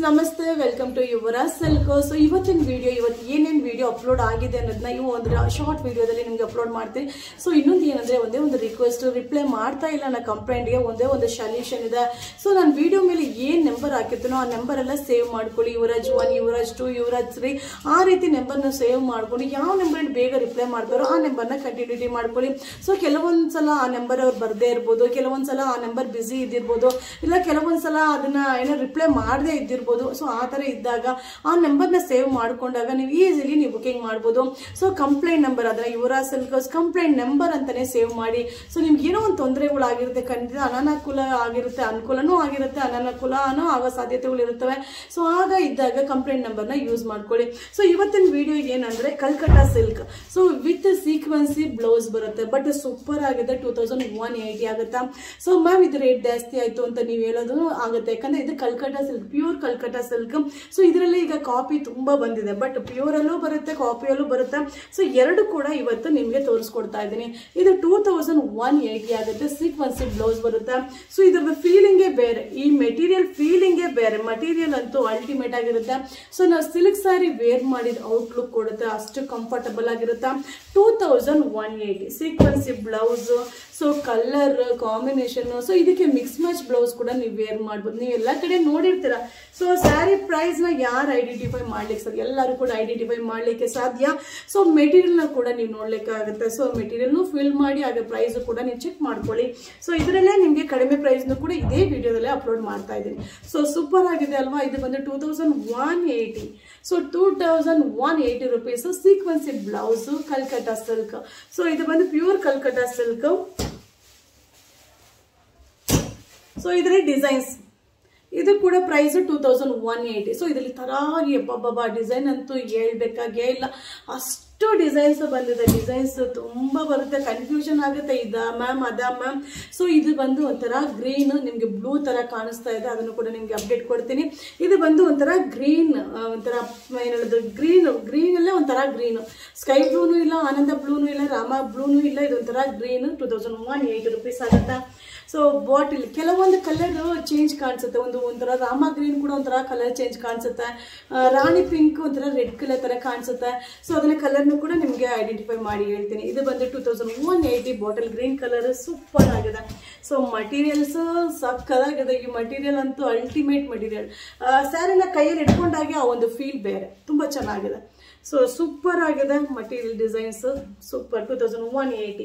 ನಮಸ್ತೆ welcome to Yuvaraj ಸೆಲ್ಕೋ so ಇವತ್ತಿನ ವಿಡಿಯೋ ಇವತ್ತು ಏನೇನು ವಿಡಿಯೋ ಅಪ್ಲೋಡ್ ಆಗಿದೆ ಅನ್ನೋದನ್ನ ಇವು ಒಂದು ಶಾರ್ಟ್ ವಿಡಿಯೋದಲ್ಲಿ ನಿಮ್ಗೆ ಅಪ್ಲೋಡ್ ಮಾಡ್ತೀನಿ ಸೊ ಇನ್ನೊಂದು ಏನಂದ್ರೆ ಒಂದೇ ಒಂದು ರಿಕ್ವೆಸ್ಟ್ ರಿಪ್ಲೈ ಮಾಡ್ತಾ ಇಲ್ಲ ನನ್ನ ಕಂಪ್ಲೇಂಟ್ಗೆ ಒಂದೇ ಒಂದು ಸೊಲ್ಯೂಷನ್ ಇದೆ ಸೊ ನಾನು ವಿಡಿಯೋ ಮೇಲೆ ಏನ್ ನಂಬರ್ ಹಾಕಿರ್ತೀನೋ ಆ ನಂಬರ್ ಎಲ್ಲ ಸೇವ್ ಮಾಡ್ಕೊಳ್ಳಿ Yuvaraj one Yuvaraj two Yuvaraj three ಆ ರೀತಿ ನಂಬರ್ನ ಸೇವ್ ಮಾಡ್ಕೊಂಡು ಯಾವ ನಂಬರ್ ಬೇಗ ರಿಪ್ಲೈ ಮಾಡ್ತಾರೋ ಆ ನಂಬರ್ನ ಕಂಟಿನ್ಯೂಟಿ ಮಾಡ್ಕೊಳ್ಳಿ ಸೊ ಕೆಲವೊಂದ್ಸಲ ಆ ನಂಬರ್ ಅವ್ರು ಬರ್ದೇ ಇರ್ಬೋದು ಕೆಲವೊಂದ್ಸಲ ಆ ನಂಬರ್ ಬ್ಯುಸಿ ಇದ್ದಿರ್ಬೋದು ಇಲ್ಲ ಕೆಲವೊಂದ್ಸಲ ಅದನ್ನ ಏನೋ ರಿಪ್ಲೈ ಮಾಡದೇ ಇದ್ದಿರ್ಬೋದು ಸೊ ಆ ಥರ ಇದ್ದಾಗ ಆ ನಂಬರ್ನ ಸೇವ್ ಮಾಡ್ಕೊಂಡಾಗ ನೀವು ಈಸಿಲಿ ನೀವು ಬುಕಿಂಗ್ ಮಾಡ್ಬೋದು ಸೊ ಕಂಪ್ಲೇಂಟ್ ನಂಬರ್ ಅದನ್ನ ಯುವರಾಜ್ ಸೆಲ್ಕರ್ಸ್ ಕಂಪ್ಲೇಂಟ್ ನಂಬರ್ ಅಂತಾನೆ ಸೇವ್ ಮಾಡಿ ಸೊ ನಿಮ್ಗೆ ಏನೋ ಒಂದು ತೊಂದರೆಗಳಾಗಿರುತ್ತೆ ಖಂಡಿತ ಅನಾನುಕೂಲ ಆಗಿರುತ್ತೆ ಅನುಕೂಲನೂ ಆಗಿರುತ್ತೆ ಅನಾನುಕೂಲನೂ ಆಗೋ ಸಾಧ್ಯತೆಗಳು ಇರುತ್ತವೆ ಸೊ ಆಗ ಇದ್ದಾಗ ಕಂಪ್ಲೇಂಟ್ ನಂಬರ್ನ ಯೂಸ್ ಮಾಡ್ಕೊಳ್ಳಿ ಸೊ ಇವತ್ತಿನ ವಿಡಿಯೋ ಏನಂದ್ರೆ Calcutta silk so with sequence blouse ಬರುತ್ತೆ ಬಟ್ ಸೂಪರ್ ಆಗಿದೆ ಟೂ ತೌಸಂಡ್ ಒನ್ ಏಯ್ಟಿ ಆಗುತ್ತಾ ಸೊ ಮ್ಯಾಮ್ ಇದು ರೇಟ್ ಜಾಸ್ತಿ ಆಯ್ತು ಅಂತ ನೀವು ಹೇಳೋದು ಆಗುತ್ತೆ ಯಾಕಂದ್ರೆ ಇದು Calcutta silk pure Calcutta silk so ಇದರಲ್ಲಿ ಈಗ ಕಾಪಿ ತುಂಬಾ ಬಂದಿದೆ ಬಟ್ ಪ್ಯೂರ್ ಅಲ್ಲೂ ಬರುತ್ತೆ ಕಾಪಿಯಲ್ಲೂ ಬರುತ್ತೆ ಸೊ ಎರಡು ಕೂಡ ಇವತ್ತು ನಿಮಗೆ ತೋರಿಸ್ಕೊಡ್ತಾ ಇದ್ದೀನಿ ಇದು ಟೂ ತೌಸಂಡ್ ಒನ್ ಏಯ್ಟಿ ಆಗುತ್ತೆ ಸೀಕ್ವೆನ್ಸಿ ಬ್ಲೌಸ್ ಬರುತ್ತೆ ಸೊ ಇದರ ಫೀಲಿಂಗೇ ಬೇರೆ ಈ ಮೆಟೀರಿಯಲ್ ಫೀಲಿಂಗೇ ಬೇರೆ ಮಟೀರಿಯಲ್ ಅಂತೂ ಅಲ್ಟಿಮೇಟ್ ಆಗಿರುತ್ತೆ ಸೊ ನಾವು ಸಿಲ್ಕ್ ಸ್ಯಾರಿ ವೇರ್ ಮಾಡಿದ ಔಟ್ಲುಕ್ ಕೊಡುತ್ತೆ ಅಷ್ಟು ಕಂಫರ್ಟಬಲ್ ಆಗಿರುತ್ತೆ two thousand one eighty sequence blouse so colour combination so ಇದಕ್ಕೆ ಮಿಕ್ಸ್ ಮ್ಯಾಚ್ ಬ್ಲೌಸ್ ಕೂಡ ನೀವು ವೇರ್ ಮಾಡ್ಬೋದು ನೀವು ಎಲ್ಲ ಕಡೆ ನೋಡಿರ್ತೀರ ಸೊ ಸ್ಯಾರಿ ಪ್ರೈಸ್ನ ಯಾರು ಐಡೆಂಟಿಫೈ ಮಾಡ್ಲಿಕ್ಕೆ ಸರ್ ಎಲ್ಲರೂ ಕೂಡ ಐಡೆಂಟಿಫೈ ಮಾಡ್ಲಿಕ್ಕೆ ಸಾಧ್ಯ ಸೊ ಮೆಟೀರಿಯಲ್ನ ಕೂಡ ನೀವು ನೋಡ್ಲಿಕ್ಕಾಗುತ್ತೆ ಸೊ ಮೆಟೀರಿಯಲ್ನು ಫಿಲ್ ಮಾಡಿ ಹಾಗೆ ಪ್ರೈಸ್ ಕೂಡ ನೀವು ಚೆಕ್ ಮಾಡ್ಕೊಳ್ಳಿ ಸೊ ಇದರಲ್ಲೇ ನಿಮಗೆ ಕಡಿಮೆ ಪ್ರೈಸ್ನು ಕೂಡ ಇದೇ ವಿಡಿಯೋದಲ್ಲೇ ಅಪ್ಲೋಡ್ ಮಾಡ್ತಾ ಇದ್ದೀನಿ ಸೊ ಸೂಪರ್ ಆಗಿದೆ ಅಲ್ವಾ ಇದು ಬಂದು two thousand one eighty so two thousand one eighty rupees sequence blouse Calcutta silk so ಇದು ಬಂದು ಪ್ಯೂರ್ ಕಲ್ಕಟ್ಟ ಸಿಲ್ಕ್ ಸೊ ಇದರಲ್ಲಿ ಡಿಸೈನ್ಸ್ ಇದು ಕೂಡ price two thousand one eighty so ಇದರಲ್ಲಿ ತರಾಗಿ ಅಬ್ಬಬ್ಬ ಡಿಸೈನ್ ಅಂತೂ ಹೇಳ್ಬೇಕಾಗೇ ಇಲ್ಲ ಅಷ್ಟು ಡಿಸೈನ್ಸ್ ಬಂದಿದೆ ಡಿಸೈನ್ಸ್ ತುಂಬ ಬರುತ್ತೆ ಕನ್ಫ್ಯೂಷನ್ ಆಗುತ್ತೆ ಇದ ಮ್ಯಾಮ್ ಅದ ಮ್ಯಾಮ್ ಸೊ ಇದು ಬಂದು ಒಂಥರ ಗ್ರೀನ್ ನಿಮಗೆ ಬ್ಲೂ ತರ ಕಾಣಿಸ್ತಾ ಇದೆ ಅದನ್ನು ಕೂಡ ನಿಮಗೆ ಅಪ್ಡೇಟ್ ಕೊಡ್ತೀನಿ ಇದು ಬಂದು ಒಂಥರ ಗ್ರೀನ್ ಒಂಥರ ಏನು ಹೇಳೋದು ಗ್ರೀನ್ ಗ್ರೀನ್ ಅಲ್ಲೇ ಒಂಥರ ಗ್ರೀನ್ ಸ್ಕೈ ಬ್ಲೂನು ಇಲ್ಲ ಆನಂದ ಬ್ಲೂನು ಇಲ್ಲ ರಾಮ ಬ್ಲೂನು ಇಲ್ಲ ಇದು ಒಂಥರ green two thousand one eighty rupees ಆಗುತ್ತಾ ಸೊ ಬಾಟಿಲ್ ಕೆಲವೊಂದು ಕಲರ್ ಚೇಂಜ್ ಕಾಣಿಸುತ್ತೆ ಒಂದು ಒಂಥರ ರಾಮ ಗ್ರೀನ್ ಕೂಡ ಒಂಥರ ಕಲರ್ ಚೇಂಜ್ ಕಾಣಿಸುತ್ತೆ ಆ, ರಾಣಿ ಪಿಂಕ್ ಒಂಥರ ರೆಡ್ ಕಲರ್ ತರ ಕಾಣಿಸುತ್ತೆ ಸೊ ಅದನ್ನ ಕಲರ್ನು ಕೂಡ ನಿಮಗೆ ಐಡೆಂಟಿಫೈ ಮಾಡಿ ಹೇಳ್ತೀನಿ ಇದು ಬಂದು two thousand one eighty bottle green colour super ಆಗಿದೆ ಸೊ ಮಟೀರಿಯಲ್ಸ್ ಸಕ್ಕದಾಗಿದೆ ಈ ಮಟೀರಿಯಲ್ ಅಂತೂ ಅಲ್ಟಿಮೇಟ್ ಮಟೀರಿಯಲ್ ಸ್ಯಾರಿನ ಕೈಯಲ್ಲಿ ಇಟ್ಕೊಂಡಾಗೆ ಆ ಒಂದು ಫೀಲ್ ಬೇರೆ ತುಂಬಾ ಚೆನ್ನಾಗಿದೆ ಸೊ ಸೂಪರ್ ಆಗಿದೆ material designs super two thousand one eighty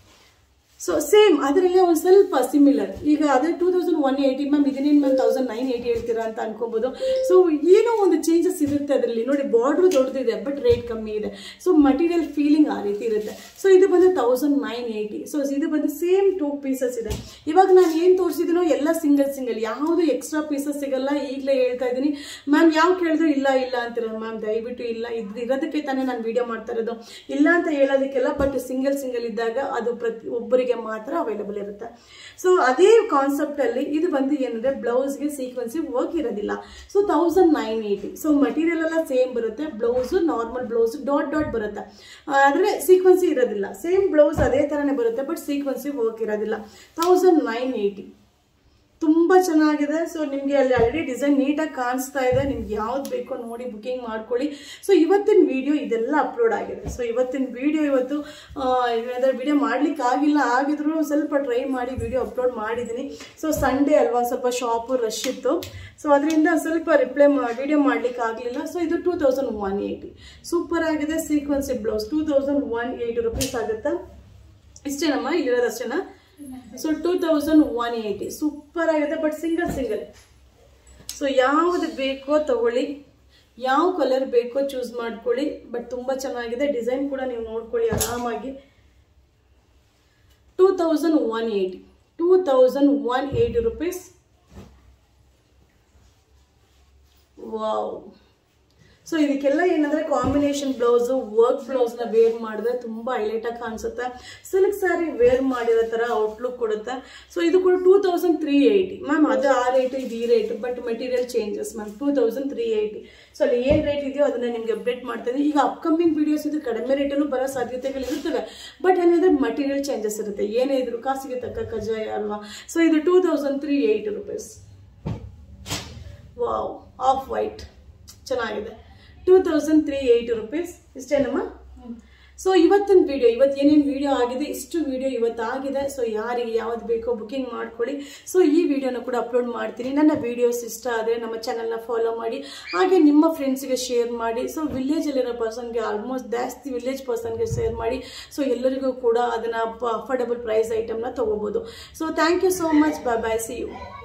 so same ಅದರಲ್ಲೇ ಒಂದು ಸ್ವಲ್ಪ ಸಿಮಿಲರ್ ಈಗ ಅದೇ two thousand one eighty ma'am ಇದನ್ನೇನು ಮ್ಯಾಮ್ ತೌಸಂಡ್ ನೈನ್ ಏಯ್ಟಿ ಹೇಳ್ತೀರಾ ಅಂತ ಅನ್ಕೋಬಹುದು ಸೊ ಏನೋ ಒಂದು ಚೇಂಜಸ್ ಇರುತ್ತೆ ಅದರಲ್ಲಿ ನೋಡಿ ಬಾರ್ಡ್ರು ದೊಡ್ಡದಿದೆ ಬಟ್ ರೇಟ್ ಕಮ್ಮಿ ಇದೆ ಸೊ ಮಟೀರಿಯಲ್ ಫೀಲಿಂಗ್ ಆ ರೀತಿ ಇರುತ್ತೆ ಸೊ ಇದು ಬಂದು ತೌಸಂಡ್ ನೈನ್ ಏಯ್ಟಿ ಸೊ ಇದು ಬಂದು ಸೇಮ್ ಟೂ ಪೀಸಸ್ ಇದೆ ಇವಾಗ ನಾನು ಏನು ತೋರಿಸಿದ್ದೀನೋ ಎಲ್ಲ ಸಿಂಗಲ್ ಸಿಂಗಲ್ ಯಾವುದು ಎಕ್ಸ್ಟ್ರಾ ಪೀಸಸ್ ಸಿಗಲ್ಲ ಈಗಲೇ ಹೇಳ್ತಾ ಇದ್ದೀನಿ ಮ್ಯಾಮ್ ಯಾವ ಕೇಳಿದ್ರು ಇಲ್ಲ ಇಲ್ಲ ಅಂತೀರ ಮ್ಯಾಮ್ ದಯವಿಟ್ಟು ಇಲ್ಲ ಇದ್ ಇರೋದಕ್ಕೆ ತಾನೇ ನಾನು ವಿಡಿಯೋ ಮಾಡ್ತಾ ಇರೋದು ಇಲ್ಲ ಅಂತ ಹೇಳೋದಕ್ಕೆಲ್ಲ ಬಟ್ ಸಿಂಗಲ್ ಸಿಂಗಲ್ ಇದ್ದಾಗ ಅದು ಪ್ರತಿ ಒಬ್ಬರಿಗೆ ಮಾತ್ರ ಅವೈಲಬಲ್ ಇರುತ್ತೆ ಸೊ ಅದೇ ಕಾನ್ಸೆಪ್ಟ್ ಅಲ್ಲಿ ಇದು ಬಂದು ಏನಂದ್ರೆ ಬ್ಲೌಸ್ಗೆ ಸೀಕ್ವೆನ್ಸಿ ವರ್ಕ್ ಇರೋದಿಲ್ಲ so thousand nine eighty so material ಎಲ್ಲ ಸೇಮ್ ಬರುತ್ತೆ blouse normal blouse dot dot ಬರುತ್ತೆ ಆದರೆ ಸೀಕ್ವೆನ್ಸಿ ಇರೋದಿಲ್ಲ ಸೇಮ್ ಬ್ಲೌಸ್ ಅದೇ ಥರನೇ ಬರುತ್ತೆ ಬಟ್ ಸೀಕ್ವೆನ್ಸಿ ವರ್ಕ್ ಇರೋದಿಲ್ಲ ತೌಸಂಡ್ ನೈನ್ ಏಯ್ಟಿ ತುಂಬ ಚೆನ್ನಾಗಿದೆ ಸೊ ನಿಮಗೆ ಅಲ್ಲಿ ಆಲ್ರೆಡಿ ಡಿಸೈನ್ ನೀಟಾಗಿ ಕಾಣಿಸ್ತಾ ಇದೆ ನಿಮ್ಗೆ ಯಾವ್ದು ಬೇಕೋ ನೋಡಿ ಬುಕಿಂಗ್ ಮಾಡ್ಕೊಳ್ಳಿ ಸೊ ಇವತ್ತಿನ ವಿಡಿಯೋ ಇದೆಲ್ಲ ಅಪ್ಲೋಡ್ ಆಗಿದೆ ಸೊ ಇವತ್ತಿನ ವಿಡಿಯೋ ಇವತ್ತು ಏನಾದರೂ ವಿಡಿಯೋ ಮಾಡ್ಲಿಕ್ಕೆ ಆಗಿಲ್ಲ ಆಗಿದ್ರು ಸ್ವಲ್ಪ ಟ್ರೈ ಮಾಡಿ ವಿಡಿಯೋ ಅಪ್ಲೋಡ್ ಮಾಡಿದ್ದೀನಿ ಸೊ ಸಂಡೇ ಅಲ್ವಾ ಒಂದ್ ಸ್ವಲ್ಪ ಶಾಪು ರಶ್ ಇತ್ತು ಸೊ ಅದರಿಂದ ಸ್ವಲ್ಪ ರಿಪ್ಲೈ ವಿಡಿಯೋ ಮಾಡ್ಲಿಕ್ಕೆ ಆಗಲಿಲ್ಲ ಸೊ ಇದು two thousand one eighty super ಆಗಿದೆ sequence blouse two thousand one eighty rupees ಆಗುತ್ತಾ ಇಷ್ಟೇನಮ್ಮ ಇಲ್ಲಿರೋದು ಅಷ್ಟೇನಾ so two thousand one eighty super ಆಗಿದೆ ಬಟ್ ಸಿಂಗಲ್ ಸಿಂಗಲ್ ಸೊ ಯಾವುದು ಬೇಕೋ ತಗೊಳ್ಳಿ ಯಾವ ಕಲರ್ ಬೇಕೋ ಚೂಸ್ ಮಾಡ್ಕೊಳ್ಳಿ ಬಟ್ ತುಂಬ ಚೆನ್ನಾಗಿದೆ ಡಿಸೈನ್ ಕೂಡ ನೀವು ನೋಡ್ಕೊಳ್ಳಿ ಆರಾಮಾಗಿ two thousand one eighty two thousand one eighty rupees wow so ಇದಕ್ಕೆಲ್ಲ ಏನಂದ್ರೆ ಕಾಂಬಿನೇಷನ್ ಬ್ಲೌಸ್ ವರ್ಕ್ ಬ್ಲೌಸ್ ನ ವೇರ್ ಮಾಡಿದ್ರೆ ತುಂಬಾ ಹೈಲೈಟ್ ಆಗಿ ಕಾಣಿಸುತ್ತೆ ಸಿಲ್ಕ್ ಸ್ಯಾರಿ ವೇರ್ ಮಾಡಿರೋ ತರ ಔಟ್ಲುಕ್ ಕೊಡುತ್ತೆ ಸೊ ಇದು ಕೂಡ two thousand three eighty ma'am ಅದು ಆ ರೇಟ್ ಇದು ಈ rate but material changes ma'am two thousand three eighty so ಅಲ್ಲಿ ಏನ್ ರೇಟ್ ಇದೆಯೋ ಅದನ್ನ ನಿಮ್ಗೆ ಅಪ್ಡೇಟ್ ಮಾಡ್ತೀನಿ ಈಗ ಅಪ್ಕಮಿಂಗ್ ವಿಡಿಯೋಸ್ ಇದು ಕಡಿಮೆ ರೇಟಲ್ಲೂ ಬರೋ ಸಾಧ್ಯತೆಗಳು ಇರುತ್ತವೆ ಬಟ್ ಏನಂದ್ರೆ ಮಟೀರಿಯಲ್ ಚೇಂಜಸ್ ಇರುತ್ತೆ ಏನೇ ಇದ್ರು ಕಾಸಿಗೆ ತಕ್ಕ ಕಜಾಯ ಅಲ್ವಾ ಸೊ ಇದು two thousand three eighty rupees wow off white ಚೆನ್ನಾಗಿದೆ two thousand three eighty rupees ಇಷ್ಟೇನಮ್ಮ ಸೊ ಇವತ್ತಿನ ವಿಡಿಯೋ ಇವತ್ತು ಏನೇನು ವಿಡಿಯೋ ಆಗಿದೆ ಇಷ್ಟು ವಿಡಿಯೋ ಇವತ್ತು ಆಗಿದೆ ಸೊ ಯಾರಿಗೆ ಯಾವ್ದು ಬೇಕೋ ಬುಕಿಂಗ್ ಮಾಡ್ಕೊಳ್ಳಿ ಸೊ ಈ ವಿಡಿಯೋನ ಕೂಡ ಅಪ್ಲೋಡ್ ಮಾಡ್ತೀನಿ ನನ್ನ ವಿಡಿಯೋಸ್ ಇಷ್ಟ ಆದರೆ ನಮ್ಮ ಚಾನಲ್ನ ಫಾಲೋ ಮಾಡಿ ಹಾಗೆ ನಿಮ್ಮ ಫ್ರೆಂಡ್ಸ್ಗೆ ಶೇರ್ ಮಾಡಿ ಸೊ ವಿಲೇಜಲ್ಲಿರೋ ಪರ್ಸನ್ಗೆ ಆಲ್ಮೋಸ್ಟ್ ಜಾಸ್ತಿ ವಿಲೇಜ್ ಪರ್ಸನ್ಗೆ ಶೇರ್ ಮಾಡಿ ಸೊ ಎಲ್ಲರಿಗೂ ಕೂಡ ಅದನ್ನು ಅಫೋರ್ಡಬಲ್ ಪ್ರೈಸ್ ಐಟಮ್ನ ತೊಗೋಬೋದು so thank you so much bye bye see you